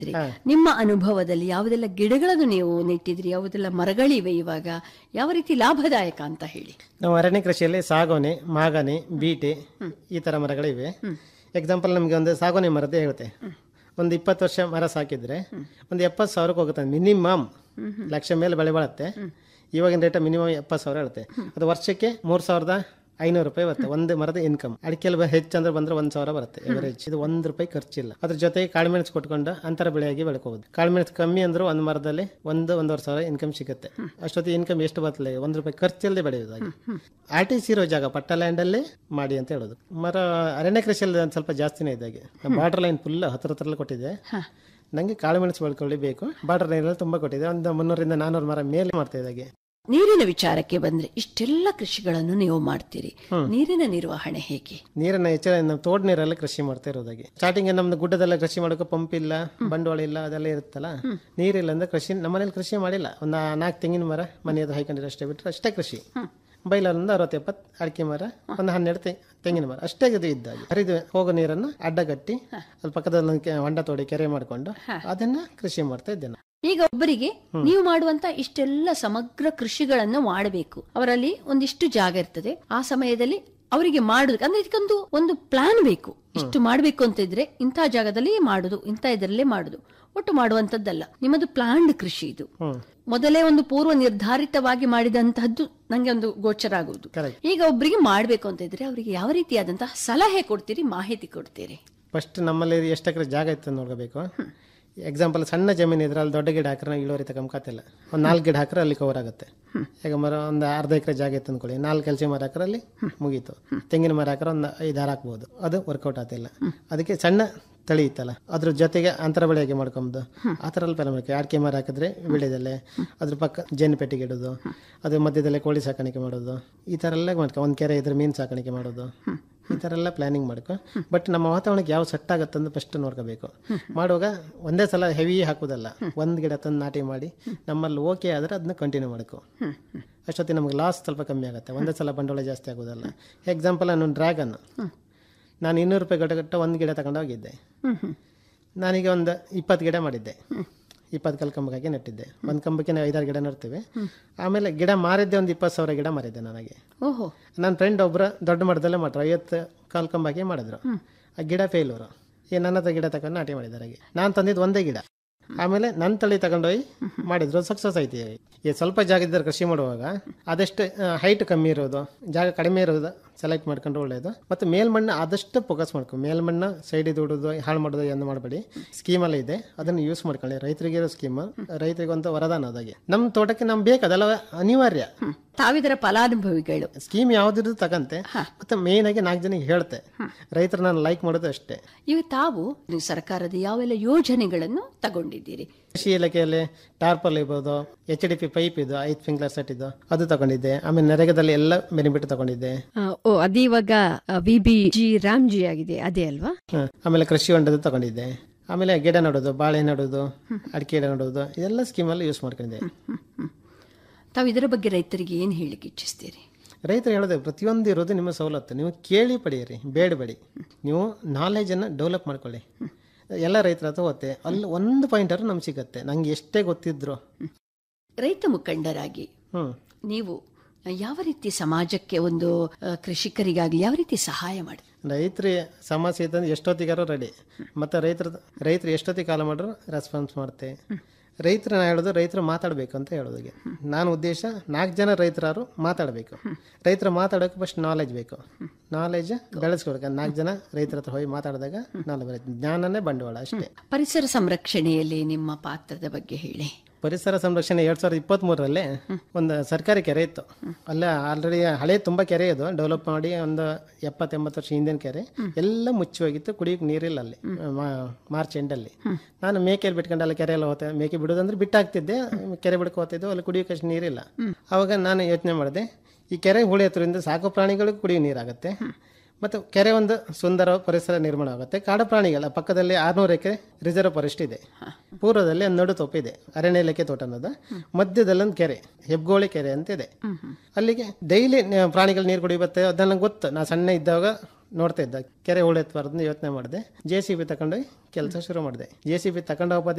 ಇದ್ರಿ. ನಿಮ್ಮ ಅನುಭವದಲ್ಲಿ ಯಾವುದೆಲ್ಲ ಗಿಡಗಳನ್ನು ನೀವು ನೆಟ್ಟಿದ್ರಿ ಯಾವುದೆಲ್ಲ ಮರಗಳಿವೆ ಇವಾಗ ಯಾವ ರೀತಿ ಲಾಭದಾಯಕ ಅಂತ ಹೇಳಿ ನಾವು ಅರಣ್ಯ ಕೃಷಿಯಲ್ಲಿ ಸಾಗೋನೆ ಮಾಗನೆ ಬೀಟೆ ಈ ಥರ ಮರಗಳಿವೆ ಎಕ್ಸಾಂಪಲ್ ನಮಗೆ ಒಂದು ಸಾಗೋನೆ ಮರದ್ದು ಹೇಳುತ್ತೆ ಒಂದು ಇಪ್ಪತ್ತು ವರ್ಷ ಮರ ಸಾಕಿದ್ರೆ ಒಂದು ಎಪ್ಪತ್ತು ಸಾವಿರಕ್ಕೆ ಹೋಗುತ್ತೆ ಮಿನಿಮಮ್ ಲಕ್ಷ ಮೇಲೆ ಬೆಳೆ ಬಾಳುತ್ತೆ ಇವಾಗಿನ ರೇಟ್ ಮಿನಿಮಮ್ ಎಪ್ಪತ್ತು ಸಾವಿರ ಇರುತ್ತೆ ಅದು ವರ್ಷಕ್ಕೆ ಮೂರು ಸಾವಿರದ ಐನೂರು ರೂಪಾಯಿ ಬರುತ್ತೆ ಒಂದು ಮರದ ಇನ್ಕಮ್ ಅಡಿಕೆಯಲ್ಲಿ ಹೆಚ್ಚು ಅಂದ್ರೆ ಬಂದ್ರೆ ಒಂದು ಸಾವಿರ ಬರುತ್ತೆ ಎವರೇಜ್ ಇದು ಒಂದು ರೂಪಾಯಿ ಖರ್ಚಿಲ್ಲ ಅದ್ರ ಜೊತೆಗೆ ಕಾಳುಮೆಣಸು ಕೊಟ್ಕೊಂಡು ಅಂತರ ಬೆಳೆಯಾಗಿ ಬೆಳ್ಕೋಬಹುದು ಕಾಳುಮೆಣಸು ಕಮ್ಮಿ ಅಂದ್ರೂ ಒಂದು ಮರದಲ್ಲಿ ಒಂದು ಒಂದೂವರೆ ಸಾವಿರ ಇನ್ಕಮ್ ಸಿಗುತ್ತೆ ಅಷ್ಟೊತ್ತಿಗೆ ಇನ್ಕಮ್ ಎಷ್ಟು ಬರ್ತದೆ ಒಂದು ರೂಪಾಯಿ ಖರ್ಚಿಲ್ಲದೆ ಬೆಳೆಯೋದಾಗಿ ಆರ್ ಟಿ ಸಿ ಇರೋ ಜಾಗ ಪಟ್ಟ ಲ್ಯಾಂಡಲ್ಲಿ ಮಾಡಿ ಅಂತ ಹೇಳೋದು ಮರ ಅರಣ್ಯ ಕೃಷಿಯಲ್ಲಿ ಒಂದು ಸ್ವಲ್ಪ ಜಾಸ್ತಿನೇ ಇದಾಗೆ ಬಾರ್ಡರ್ ಲೈನ್ ಫುಲ್ ಹತ್ರ ಹತ್ರ ಕೊಟ್ಟಿದೆ ನನಗೆ ಕಾಳುಮೆಣಸು ಬೆಳ್ಕೊಳ್ಳಿ ಬೇಕು ಬಾರ್ಡರ್ ಲೈನಲ್ಲಿ ತುಂಬ ಕೊಟ್ಟಿದೆ ಒಂದು ಮುನ್ನೂರಿಂದ ನಾನ್ನೂರು ಮರ ಮೇಲೆ ಮಾಡ್ತಾ ಇದ್ದಾಗೆ ನೀರಿನ ವಿಚಾರಕ್ಕೆ ಬಂದ್ರೆ ಇಷ್ಟೆಲ್ಲ ಕೃಷಿಗಳನ್ನು ನೀವು ಮಾಡ್ತೀರಿ ನೀರಿನ ನಿರ್ವಹಣೆ ಹೇಗೆ ನೀರನ್ನ ಹೆಚ್ಚು ನಾವು ತೋಟ ನೀರಲ್ಲಿ ಕೃಷಿ ಮಾಡ್ತಾ ಇರೋದಾಗಿ ಸ್ಟಾರ್ಟಿಂಗ್ ನಮ್ದು ಗುಡ್ಡದಲ್ಲ ಕೃಷಿ ಮಾಡೋಕೆ ಪಂಪ್ ಇಲ್ಲ ಬಂಡವಾಳ ಇಲ್ಲ ಅದೆಲ್ಲ ಇರುತ್ತಲ್ಲ ನೀರಿಲ್ಲ ಅಂದ್ರೆ ಕೃಷಿ ನಮ್ಮನೇಲಿ ಕೃಷಿ ಮಾಡಿಲ್ಲ ಒಂದು ನಾಲ್ಕು ತೆಂಗಿನ ಮರ ಮನೆ ಹತ್ರ ಹೈಕೊಂಡಿರೋ ಅಷ್ಟೇ ಬಿಟ್ಟರೆ ಅಷ್ಟೇ ಕೃಷಿ ಬೈಲಲ್ಲಿ ಅರವತ್ತು ಎಪ್ಪತ್ತು ಅಡಿಕೆ ಮರ ಒಂದು ಹನ್ನೆರಡು ತೆ- ತೆಂಗಿನ ಮರ ಅಷ್ಟೇ ಇದು ಇದ್ದಾಗಿ ಹರಿದು ಹೋಗೋ ನೀರನ್ನು ಅಡ್ಡಗಟ್ಟಿ ಅಲ್ಲಿ ಪಕ್ಕದಲ್ಲಿ ಒಂದು ಕೆ- ಹೊಂಡ ತೋಡಿ ಕೆರೆ ಮಾಡಿಕೊಂಡು ಅದನ್ನ ಕೃಷಿ ಮಾಡ್ತಾ ಇದ್ದೆ ನಾನು ಈಗ ಒಬ್ಬರಿಗೆ ನೀವು ಮಾಡುವಂತ ಇಷ್ಟೆಲ್ಲ ಸಮಗ್ರ ಕೃಷಿಗಳನ್ನು ಮಾಡಬೇಕು ಅವರಲ್ಲಿ ಒಂದಿಷ್ಟು ಜಾಗ ಇರ್ತದೆ ಆ ಸಮಯದಲ್ಲಿ ಅವರಿಗೆ ಮಾಡುದು ಅಂದ್ರೆ ಇದಕ್ಕೊಂದು ಒಂದು ಪ್ಲಾನ್ ಬೇಕು ಇಷ್ಟು ಮಾಡಬೇಕು ಅಂತ ಇದ್ರೆ ಇಂಥ ಜಾಗದಲ್ಲಿ ಮಾಡುದು ಇಂಥ ಇದರಲ್ಲೇ ಮಾಡುದು ಒಟ್ಟು ಮಾಡುವಂತದ್ದಲ್ಲ ನಿಮ್ಮದು ಪ್ಲಾನ್ಡ್ ಕೃಷಿ ಇದು ಮೊದಲೇ ಒಂದು ಪೂರ್ವ ನಿರ್ಧಾರಿತವಾಗಿ ಮಾಡಿದಂತಹದ್ದು ನಂಗೆ ಒಂದು ಗೋಚರ ಆಗುವುದು Correct. ಈಗ ಒಬ್ಬರಿಗೆ ಮಾಡಬೇಕು ಅಂತ ಇದ್ರೆ ಅವರಿಗೆ ಯಾವ ರೀತಿಯಾದಂತಹ ಸಲಹೆ ಕೊಡ್ತೀರಿ ಮಾಹಿತಿ ಕೊಡ್ತೀರಿ ಫಸ್ಟ್ ನಮ್ಮಲ್ಲಿ ಎಷ್ಟು ಎಕರೆ ಜಾಗ ಇತ್ತು ಅಂತ ನೋಡ್ಕೋಬೇಕು ಎಕ್ಸಾಂಪಲ್ ಸಣ್ಣ ಜಮೀನು ಇದ್ರೆ ಅಲ್ಲಿ ದೊಡ್ಡ ಗಿಡ ಹಾಕ್ರೆ ನಾವು ಇಳುವರಿ ತಗೊಂಬಕತ್ತಿಲ್ಲ ಒಂದು ನಾಲ್ಕು ಗಿಡ ಹಾಕ್ರೆ ಅಲ್ಲಿ ಕವರ್ ಆಗುತ್ತೆ ಈಗ ಮರ ಒಂದು ಅರ್ಧ ಎಕರೆ ಜಾಗ ಇತ್ತು ಅಂದ್ಕೊಳ್ಳಿ ನಾಲ್ಕು ಕೆಲಸ ಮರ ಹಾಕ್ರೆ ಅಲ್ಲಿ ಮುಗೀತು ತೆಂಗಿನ ಮರ ಹಾಕ್ರೆ ಒಂದು ಐದು ಆರು ಹಾಕ್ಬೋದು ಅದು ವರ್ಕೌಟ್ ಆಗ್ತಿಲ್ಲ ಅದಕ್ಕೆ ಸಣ್ಣ ತಳಿ ಇತ್ತಲ್ಲ ಅದ್ರ ಜೊತೆಗೆ ಅಂತರ ಬೆಳೆಯಾಗಿ ಮಾಡ್ಕೊಂಬುದು ಆ ಥರ ಎಲ್ಲ ಪ್ಲಾನ್ ಮಾಡ್ಕೊ ಅಡಿಕೆ ಮರ ಹಾಕಿದ್ರೆ ಬೆಳೆದಲ್ಲೇ ಅದ್ರ ಪಕ್ಕ ಜೇನು ಪೆಟ್ಟಿಗೆ ಇಡೋದು ಅದ್ರ ಮಧ್ಯದಲ್ಲೇ ಕೋಳಿ ಸಾಕಾಣಿಕೆ ಮಾಡೋದು ಈ ಥರ ಎಲ್ಲ ಮಾಡ್ಕೊ ಒಂದು ಕೆರೆ ಇದ್ರೆ ಮೀನು ಸಾಕಾಣಿಕೆ ಮಾಡೋದು ಈ ಥರ ಎಲ್ಲ ಪ್ಲಾನಿಂಗ್ ಮಾಡ್ಕೊ ಬಟ್ ನಮ್ಮ ವಾತಾವರಣಕ್ಕೆ ಯಾವ ಸೆಟ್ ಆಗುತ್ತೆ ಅಂತ ಫಸ್ಟ್ ನೋಡ್ಕೋಬೇಕು ಮಾಡುವಾಗ ಒಂದೇ ಸಲ ಹೆವಿ ಹಾಕೋದಲ್ಲ ಒಂದು ಗಿಡ ತಂದು ನಾಟಿ ಮಾಡಿ ನಮ್ಮಲ್ಲಿ ಓಕೆ ಆದರೆ ಅದನ್ನ ಕಂಟಿನ್ಯೂ ಮಾಡ್ಕೊ ಅಷ್ಟೊತ್ತಿಗೆ ನಮ್ಗೆ ಲಾಸ್ ಸ್ವಲ್ಪ ಕಮ್ಮಿ ಆಗುತ್ತೆ ಒಂದೇ ಸಲ ಬಂಡವಾಳ ಜಾಸ್ತಿ ಆಗೋದಲ್ಲ ಎಕ್ಸಾಂಪಲ್ ನಾನು ಡ್ರ್ಯಾಗನ್ ನಾನು ಇನ್ನೂರು ರೂಪಾಯಿ ಗಟ್ಟ ಒಂದು ಗಿಡ ತಗೊಂಡು ಹೋಗಿದ್ದೆ ನಾನೀಗ ಒಂದು ಇಪ್ಪತ್ತು ಗಿಡ ಮಾಡಿದ್ದೆ ಇಪ್ಪತ್ತು ಕಲ್ ಕಂಬಕ್ಕಾಗಿ ನೆಟ್ಟಿದ್ದೆ ಒಂದು ಕಂಬಕ್ಕೆ ನಾವು ಐದಾರು ಗಿಡ ನೆಡ್ತೀವಿ ಆಮೇಲೆ ಗಿಡ ಮಾರಿದ್ದೆ ಒಂದು ಇಪ್ಪತ್ತು ಸಾವಿರ ಗಿಡ ಮಾರಿದ್ದೆ ನನಗೆ ಓಹೋ ನನ್ನ ಫ್ರೆಂಡ್ ಒಬ್ಬರು ದೊಡ್ಡ ಮಟ್ಟದಲ್ಲೇ ಮಾಡ್ರು ಐವತ್ತು ಕಾಲ್ ಕಂಬಾಕಿ ಮಾಡಿದ್ರು ಆ ಗಿಡ ಫೇಲ್ಯೂರು ಈ ನನ್ನ ಹತ್ರ ಗಿಡ ತಗೊಂಡು ನಾಟಿ ಮಾಡಿದ್ದಾರೆ ಹಾಗೆ ನಾನು ತಂದಿದ್ದು ಒಂದೇ ಗಿಡ ಆಮೇಲೆ ನನ್ನ ತಳಿ ತಗೊಂಡೋಗಿ ಮಾಡಿದ್ರು ಸಕ್ಸಸ್ ಐತಿ ಈ ಸ್ವಲ್ಪ ಜಾಗ ಇದ್ದರೆ ಕೃಷಿ ಮಾಡುವಾಗ ಆದಷ್ಟು ಹೈಟ್ ಕಮ್ಮಿ ಇರೋದು ಜಾಗ ಕಡಿಮೆ ಇರೋದು ಸೆಲೆಕ್ಟ್ ಮಾಡ್ಕೊಂಡ್ರೆ ಒಳ್ಳೆಯದು ಮತ್ತು ಮೇಲ್ಮಣ್ಣು ಆದಷ್ಟು ಫೋಕಸ್ ಮಾಡ್ಕೊ ಮೇಲ್ಮಣ್ಣು ಸೈಡಿಗೆ ದುಡೋದು ಹಾಳು ಮಾಡೋದು ಏನು ಮಾಡಬೇಡಿ ಸ್ಕೀಮಲ್ಲ ಇದೆ ಅದನ್ನು ಯೂಸ್ ಮಾಡ್ಕೊಳ್ಳಿ ರೈತರಿಗೆ ಇರೋ ಸ್ಕೀಮ್ ರೈತರಿಗೆ ಒಂದು ವರದಾನ ಅದಾಗೆ ನಮ್ಮ ತೋಟಕ್ಕೆ ನಮ್ಗೆ ಬೇಕು ಅದೆಲ್ಲ ಅನಿವಾರ್ಯ ತಾವಿದರ ಫಲಾನುಭವಿಗಳು ಸ್ಕೀಮ್ ಯಾವ್ದಿದ್ರು ತಗಂತೆ ಮತ್ತೆ ಮೇನ್ ಆಗಿ ನಾಲ್ಕು ಜನ ಹೇಳ್ತೆ ರೈತರು ನಾನು ಲೈಕ್ ಮಾಡೋದು ಅಷ್ಟೇ ಈಗ ತಾವು ನೀವು ಸರ್ಕಾರದ ಯಾವೆಲ್ಲ ಯೋಜನೆಗಳನ್ನು ತಗೊಂಡಿದ್ದೀರಿ ಕೃಷಿ ಇಲಾಖೆಯಲ್ಲಿ ಟಾರ್ಪಲ್ ಇರ್ಬೋದು ಎಚ್ ಡಿ ಪಿ ಪೈಪ್ ಇದು ಐದು ಫಿಂಗ್ಲರ್ ಸೆಟ್ ಇದು ಅದು ತಗೊಂಡಿದ್ದೆ ಆಮೇಲೆ ನರೇಗಾದಲ್ಲಿ ಎಲ್ಲ ಬೆನಿಫಿಟ್ ತಗೊಂಡಿದ್ದೆ ಆ, ಓ ಅದಿವಾಗ V B G Ram G ಆಗಿದೆ ಅದೇ ಅಲ್ವಾ ಹ. ಆಮೇಲೆ ಕೃಷಿ ಹೊಂಡದ್ದು ತಗೊಂಡಿದ್ದೆ ಆಮೇಲೆ ಗಿಡ ನೆಡೋದು ಬಾಳೆ ನೆಡೋದು ಅಡಿಕೆ ಗಿಡ ನೆಡೋದು ಇದೆಲ್ಲ ಸ್ಕೀಮಲ್ಲಿ ಯೂಸ್ ಮಾಡ್ಕೊಂಡಿದ್ದೆ ತಾವು ಇದರ ಬಗ್ಗೆ ರೈತರಿಗೆ ಏನು ಹೇಳಿಕ್ಕೆ ಇಚ್ಛಿಸ್ತೀರಿ ರೈತರು ಹೇಳೋದು ಪ್ರತಿಯೊಂದು ಇರೋದು ನಿಮ್ಮ ಸವಲತ್ತು ನೀವು ಕೇಳಿ ಪಡೆಯಿರಿ ಬೇಡಬೇಡಿ ನೀವು ನಾಲೆಜನ್ನು ಡೆವಲಪ್ ಮಾಡ್ಕೊಳ್ಳಿ ಎಲ್ಲ ರೈತರ ಹತ್ರ ಹೋಗುತ್ತೆ ಅಲ್ಲಿ ಒಂದು ಪಾಯಿಂಟರು ನಮ್ಗೆ ಸಿಗುತ್ತೆ ನಂಗೆ ಎಷ್ಟೇ ಗೊತ್ತಿದ್ರು ರೈತ ಮುಖಂಡರಾಗಿ ಹ್ಞೂ ನೀವು ಯಾವ ರೀತಿ ಸಮಾಜಕ್ಕೆ ಒಂದು ಆ, ಕೃಷಿಕರಿಗಾಗಲಿ ಯಾವ ರೀತಿ ಸಹಾಯ ಮಾಡಿ ರೈತರು ಸಮಸ್ಯೆ ಇದ್ದಂದ್ರೆ ಎಷ್ಟೊತ್ತಿಗಾರು ರೆಡಿ ಮತ್ತು ರೈತರ ರೈತರು ಎಷ್ಟೊತ್ತಿಗೆ ಕಾಲ ಮಾಡ್ರು ರೆಸ್ಪಾನ್ಸ್ ಮಾಡ್ತೆ ರೈತರು ನಾ ಹೇಳೋದು ರೈತರು ಮಾತಾಡಬೇಕು ಅಂತ ಹೇಳೋದಿಗೆ ನಾನು ಉದ್ದೇಶ ನಾಲ್ಕು ಜನ ರೈತರಾರು ಮಾತಾಡಬೇಕು ರೈತರು ಮಾತಾಡೋಕೆ ಫಸ್ಟ್ ನಾಲೆಜ್ ಬೇಕು ನಾಲೆಜ್ ಬೆಳೆಸ್ಕೊಡ್ಬೇಕು ನಾಲ್ಕು ಜನ ರೈತರ ಹತ್ರ ಹೋಗಿ ಮಾತಾಡಿದಾಗ ನಾಳೆ ಬರುತ್ತೆ ಜ್ಞಾನನೇ ಬಂಡವಾಳ ಅಷ್ಟೇ ಪರಿಸರ ಸಂರಕ್ಷಣೆಯಲ್ಲಿ ನಿಮ್ಮ ಪಾತ್ರದ ಬಗ್ಗೆ ಹೇಳಿ ಪರಿಸರ ಸಂರಕ್ಷಣೆ ಎರಡ್ ಸಾವಿರದ ಇಪ್ಪತ್ತ್ ಮೂರರಲ್ಲಿ ಒಂದು ಸರ್ಕಾರಿ ಕೆರೆ ಇತ್ತು ಅಲ್ಲ ಆಲ್ರೆಡಿ ಹಳೆ ತುಂಬಾ ಕೆರೆ ಇದು ಡೆವಲಪ್ ಮಾಡಿ ಒಂದು ಎಪ್ಪತ್ತು ಎಂಬತ್ತು ವರ್ಷ ಹಿಂದಿನ ಕೆರೆ ಎಲ್ಲ ಮುಚ್ಚಿ ಹೋಗಿತ್ತು ಕುಡಿಯೋಕೆ ನೀರಿಲ್ಲ ಅಲ್ಲಿ ಮಾ- ಮಾರ್ಚ್ ಎಂಡಲ್ಲಿ ನಾನು ಮೇಕೆಯಲ್ಲಿ ಬಿಟ್ಕೊಂಡು ಅಲ್ಲಿ ಕೆರೆ ಎಲ್ಲ ಹೋಗ್ತೆ ಮೇಕೆ ಬಿಡೋದಂದ್ರೆ ಬಿಟ್ಟಾಗ್ತಿದ್ದೆ ಕೆರೆ ಬಿಡ್ಕೊ ಹೋಗ್ತಿದ್ದು ಅಲ್ಲಿ ಕುಡಿಯೋಕೆ ಅಷ್ಟು ನೀರಿಲ್ಲ ಅವಾಗ ನಾನು ಯೋಚನೆ ಮಾಡಿದೆ ಈ ಕೆರೆ ಹುಳಿ ಹತ್ರದಿಂದ ಸಾಕು ಪ್ರಾಣಿಗಳಿಗೂ ಕುಡಿಯೋ ನೀರಾಗುತ್ತೆ ಮತ್ತು ಕೆರೆ ಒಂದು ಸುಂದರ ಪರಿಸರ ನಿರ್ಮಾಣ ಆಗುತ್ತೆ ಕಾಡು ಪ್ರಾಣಿಗಳ ಪಕ್ಕದಲ್ಲಿ ಆರ್ನೂರು ಎಕರೆ ರಿಸರ್ವ್ ಫಾರೆಸ್ಟ್ ಇದೆ ಪೂರ್ವದಲ್ಲಿ ಒಂದು ನಡು ತೋಪ ಇದೆ ಅರಣ್ಯ ಇಲಾಖೆ ತೋಟ ಅನ್ನೋದು ಮಧ್ಯದಲ್ಲಿ ಒಂದು ಕೆರೆ ಹೆಬ್ಗೋಳಿ ಕೆರೆ ಅಂತ ಇದೆ ಅಲ್ಲಿಗೆ ಡೈಲಿ ಪ್ರಾಣಿಗಳು ನೀರು ಕುಡಿಯುತ್ತೆ ಅದೆಲ್ಲ ನಂಗೆ ಗೊತ್ತು ನಾ ಸಣ್ಣ ಇದ್ದಾಗ ನೋಡ್ತಾ ಇದ್ದ ಕೆರೆ ಉಳೆತ್ಬಾರ್ದು ಯೋಚನೆ ಮಾಡಿದೆ ಜೆ ಸಿ ಬಿ ತಗೊಂಡೋಗಿ ಕೆಲಸ ಶುರು ಮಾಡಿದೆ ಜೆ ಸಿ ಬಿ ತಗೊಂಡು ಹೋಗೋದೇ